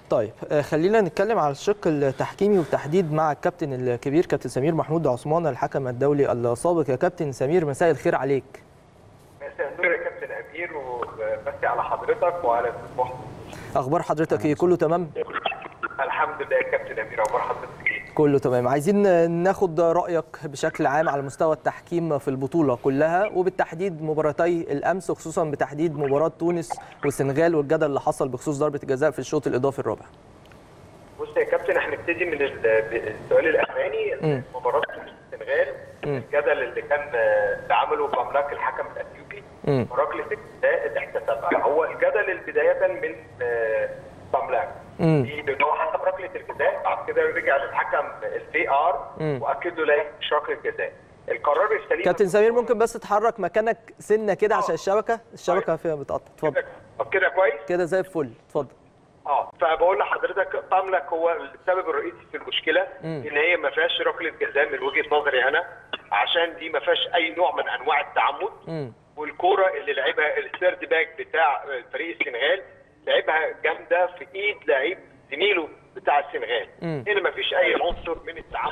طيب آه، خلينا نتكلم على الشق التحكيمي والتحديد مع الكابتن الكبير كابتن سمير محمود عثمان الحكم الدولي السابق يا كابتن سمير مساء الخير عليك مساء النور يا كابتن امير وبسي على حضرتك وعلى المحتوى اخبار حضرتك ايه كله تمام الحمد لله يا كابتن امير اخبار حضرتك ايه كله تمام عايزين ناخد رايك بشكل عام على مستوى التحكيم في البطوله كلها وبالتحديد مباراتي الامس وخصوصا بتحديد مباراه تونس والسنغال والجدل اللي حصل بخصوص ضربه الجزاء في الشوط الاضافي الرابع بص يا كابتن احنا نبتدي من ال- السؤال الاخراني مم. مباراه السنغال مم. الجدل اللي كان آه، اللي عمله بملاك الحكم الاثيوبي مم. ركله الجزاء اللي احتسبها هو الجدل بدايه من آه، بملاك مم. دي لان هو حسب ركله الجزاء بعد كده رجع للحكم الفي ار مم. واكد له لا مش ركله جزاء القرار السليم كابتن سمير ممكن بس تحرك مكانك سنه كده عشان الشبكه الشبكه فيها بتقطع اتفضل طب كده كويس كده زي الفل اتفضل اه فبقول لحضرتك طملك هو السبب الرئيسي في المشكله مم. ان هي ما فيهاش ركله جزاء من وجهه نظري انا عشان دي ما فيهاش اي نوع من انواع التعمد مم. والكوره اللي لعبها الثيرد باك بتاع فريق السنغال لعبها جامده في ايد لعيب زميله بتاع السنغال مم. هنا ما فيش اي عنصر من التعمد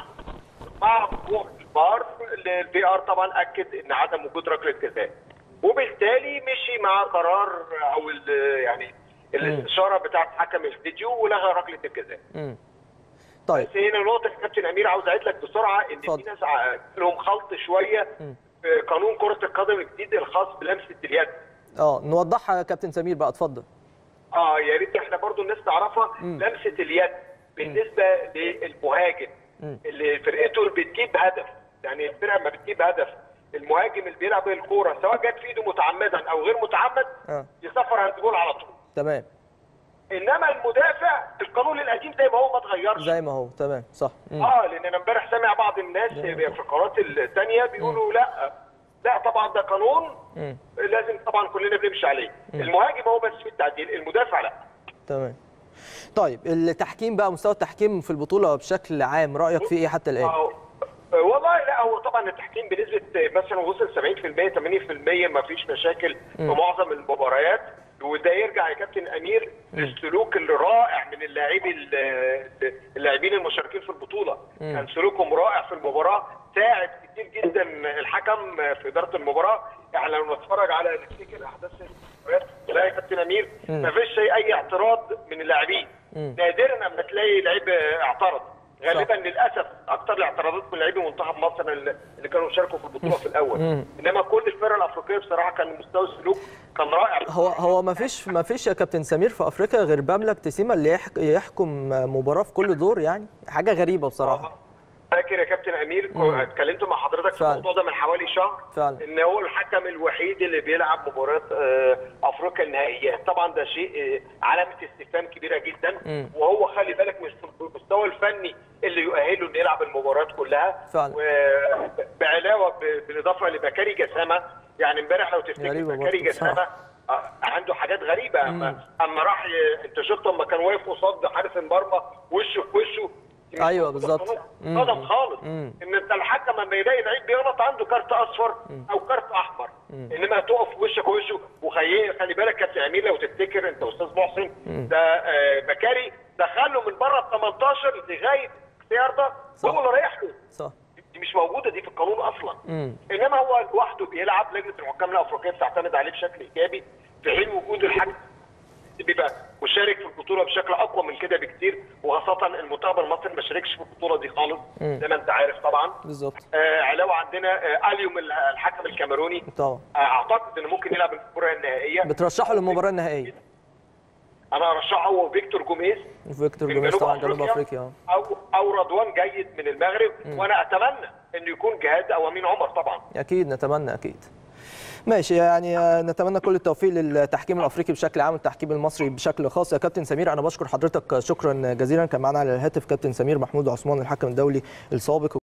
مع وقوع الفار الفي ار طبعا اكد ان عدم وجود ركله جزاء وبالتالي مشي مع قرار او ال- يعني الاستشاره بتاعت حكم الفيديو ولغى ركله الجزاء مم. طيب بس هنا نقطه يا كابتن امير عاوز اعيد لك بسرعه ان اتفضل. في ناس ع- لهم خلط شويه مم. في قانون كره القدم الجديد الخاص بلمسه اليد اه نوضحها يا كابتن سمير بقى اتفضل اه يا ريت احنا برضو الناس تعرفها مم. لمسه اليد بالنسبه للمهاجم مم. اللي فرقته بتجيب هدف يعني الفرقه ما بتجيب هدف المهاجم اللي بيلعب الكوره سواء جت في ايده متعمدا او غير متعمد اه يصفر هاندبول على طول تمام انما المدافع القانون القديم زي ما هو ما اتغيرش زي ما هو تمام صح مم. اه لان انا امبارح سامع بعض الناس في القنوات الثانيه بيقولوا لا لا طبعا ده قانون مم. لازم طبعا كلنا بنمشي عليه المهاجم هو بس في التعديل المدافع لا تمام طيب التحكيم بقى مستوى التحكيم في البطوله بشكل عام رايك فيه ايه حتى الان آه، والله لا هو طبعا التحكيم بنسبه مثلا وصل 70% 80% ما فيش مشاكل في معظم المباريات وده يرجع يا كابتن امير للسلوك الرائع من اللاعبين ال- اللاعبين المشاركين في البطوله كان سلوكهم رائع في المباراه ساعد كتير جدا الحكم في اداره المباراه احنا لو نتفرج على نفتكر احداث المباريات لا يا كابتن امير ما فيش اي اعتراض من اللاعبين نادرا اما تلاقي لعيب اعترض غالبا للاسف اكثر الاعتراضات من لاعبي منتخب مصر اللي اللي كانوا شاركوا في البطوله في الاول انما كل الفرق الافريقيه بصراحه كان مستوى السلوك كان رائع هو هو ما فيش ما فيش يا كابتن سمير في افريقيا غير بملك تسيما اللي يحك- يحكم مباراه في كل دور يعني حاجه غريبه بصراحه فاكر يا كابتن امير كو- اتكلمت مع حضرتك في فعلا. الموضوع ده من حوالي شهر فعلا. ان هو الحكم الوحيد اللي بيلعب مباراه آه، افريقيا النهائيات طبعا ده شيء آه، علامه استفهام كبيره جدا مم. وهو خلي بالك مش في المستوى الفني اللي يؤهله انه يلعب المباريات كلها فعلا. وبعلاوه ب- بالاضافه لبكاري جسامه يعني امبارح لو تفتكر غريبة بكاري برضه، جسامه صح. آه، عنده حاجات غريبه اما اما راح ي- انت شفت اما كان واقف قصاد حارس المرمى وشه في وشه مش أيوة موجودة بالظبط. خالص. مم. صدم خالص مم. ان انت الحكم لما يلاقي لعيب بيغلط عنده كارت اصفر او كارت احمر انما تقف وشك وشه وخلي خلي بالك كابتن امير لو تفتكر انت استاذ محسن ده آه، بكاري دخله من بره ال 18 لغايه اختيار ده صح. هو اللي رايح له صح دي مش موجوده دي في القانون اصلا مم. انما هو لوحده بيلعب لجنه الحكام الافريقيه بتعتمد عليه بشكل ايجابي في حين وجود الحكم بيبقى مشارك في البطوله بشكل اقوى من كده بكتير وخاصه المنتخب المصري ما شاركش في البطوله دي خالص زي ما انت عارف طبعا بالظبط آه علاوه عندنا آه اليوم الحكم الكاميروني طبعا آه اعتقد انه ممكن يلعب المباراه النهائيه بترشحه للمباراه النهائيه انا ارشحه هو فيكتور جوميز فيكتور من جوميز جنوب طبعا جنوب أفريقيا افريقيا آه. او او رضوان جيد من المغرب وانا اتمنى انه يكون جهاد او امين عمر طبعا اكيد نتمنى اكيد ماشي يعني آه، نتمنى كل التوفيق للتحكيم الافريقي بشكل عام والتحكيم المصري بشكل خاص يا كابتن سمير انا بشكر حضرتك شكرا جزيلا كان معنا على الهاتف كابتن سمير محمود عثمان الحكم الدولي السابق